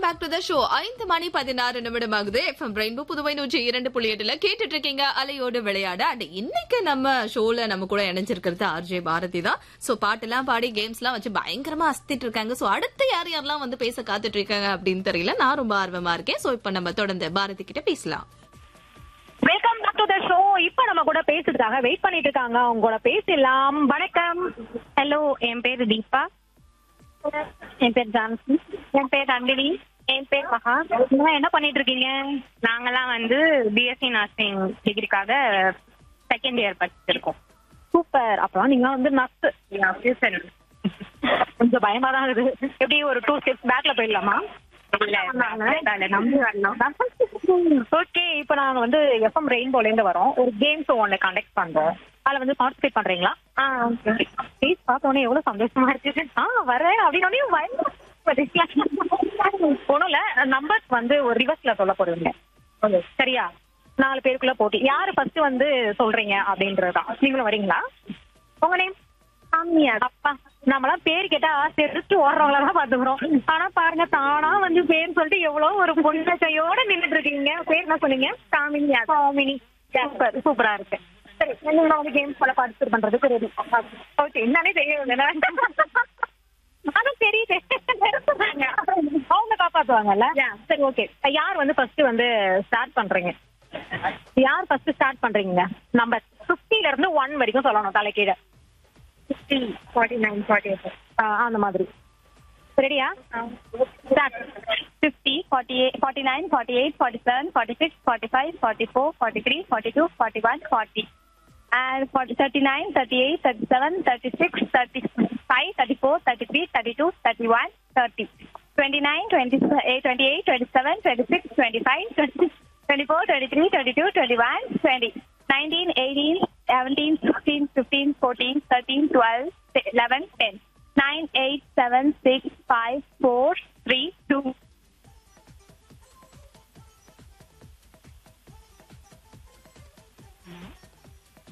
back to the show ஐந்து மணி பதினாறு நிமிடம் ஆகுது எஃப்எம் ரெயின்போ புதுவை நூற்றி இரண்டு புள்ளி எட்டுல கேட்டுட்டு இருக்கீங்க அலையோடு விளையாட அண்ட் இன்னைக்கு நம்ம ஷோல நம்ம கூட இணைஞ்சிருக்கிறது ஆர்ஜே பாரதி தான் சோ பாட்டெல்லாம் பாடி கேம்ஸ் எல்லாம் வச்சு பயங்கரமா அசத்திட்டு இருக்காங்க சோ அடுத்து யார் யாரெல்லாம் வந்து பேச காத்துட்டு இருக்காங்க அப்படின்னு தெரியல நான் ரொம்ப ஆர்வமா இருக்கேன் சோ இப்ப நம்ம தொடர்ந்து பாரதி கிட்ட பேசலாம் welcome back to the show இப்ப நம்ம கூட பேசுறதுக்காக வெயிட் பண்ணிட்டு இருக்காங்க அவங்க கூட பேசலாம் வணக்கம் ஹலோ என் பேர் தீபா என் பேர் ஜான்சி என் பேர் நந்தினி என் பேர் மகா நீங்க என்ன பண்ணிட்டு இருக்கீங்க நாங்கெல்லாம் வந்து பிஎஸ்சி நர்சிங் டிகிரிக்காக செகண்ட் இயர் படிச்சிருக்கோம் சூப்பர் அப்புறம் நீங்க வந்து நர்ஸ் சரி கொஞ்சம் பயமா தான் இருக்குது எப்படி ஒரு டூ ஸ்டெப்ஸ் பேக்ல போயிடலாமா நம்பி வரணும் ஓகே இப்போ நாங்க வந்து எஃப்எம் ரெயின்போல இருந்து வரோம் ஒரு கேம் ஷோ ஒன்னு கண்டக்ட் பண்றோம் அதுல வந்து பார்ட்டிசிபேட் பண்றீங்களா ஆ ஓகே ஃபேஸ் பார்த்த உடனே எவ்வளவு சந்தோஷமா இருக்கு ஆ வரேன் அப்படின்னு ஒண்ணும் இல்ல நம்பர்ஸ் வந்து ஒரு ரிவர்ஸ்ல சொல்ல போறீங்க சரியா நாலு பேருக்குள்ள போட்டி யாரு ஃபர்ஸ்ட் வந்து சொல்றீங்க அப்படின்றதுதான் நீங்களும் வரீங்களா உங்க நேம் சாமியா அப்பா நம்மளாம் பேர் கேட்டா தெரிச்சு ஓடுறவங்கள தான் பாத்துக்கிறோம் ஆனா பாருங்க தானா வந்து பேர் சொல்லிட்டு எவ்வளவு ஒரு பொண்ணச்சையோட நின்னுட்டு இருக்கீங்க பேர் என்ன சொன்னீங்க சாமினியா சாமினி சூப்பர் சூப்பரா இருக்கு சரி நீங்க வந்து கேம்ஸ் போல பார்ட்டிசிபேட் பண்றதுக்கு ரெடி ஓகே என்னன்னே தெரியல அதான் தெரியுது அவங்க காப்பாத்துவாங்கல்ல சரி ஓகே யார் வந்து ஃபர்ஸ்ட் வந்து ஸ்டார்ட் பண்றீங்க யார் ஃபர்ஸ்ட் ஸ்டார்ட் பண்றீங்க நம்பர் பிப்டில இருந்து ஒன் வரைக்கும் சொல்லணும் தலைக்கீழ fifty forty nine forty eight அந்த மாதிரி ரெடியா start fifty forty eight forty nine forty eight forty seven forty six forty five forty four forty three forty two forty one forty and 40, 39, 38, 37, 36, 35, 34, 33, 32, 31, 30, 29, 28, 28, 27, 26, 25, 26, 24, 23, 22, 21, 20, 19, 18, 17, 16, 15, 14, 13, 12, 11, 10, 9, 8, 7, 6, 5, 4,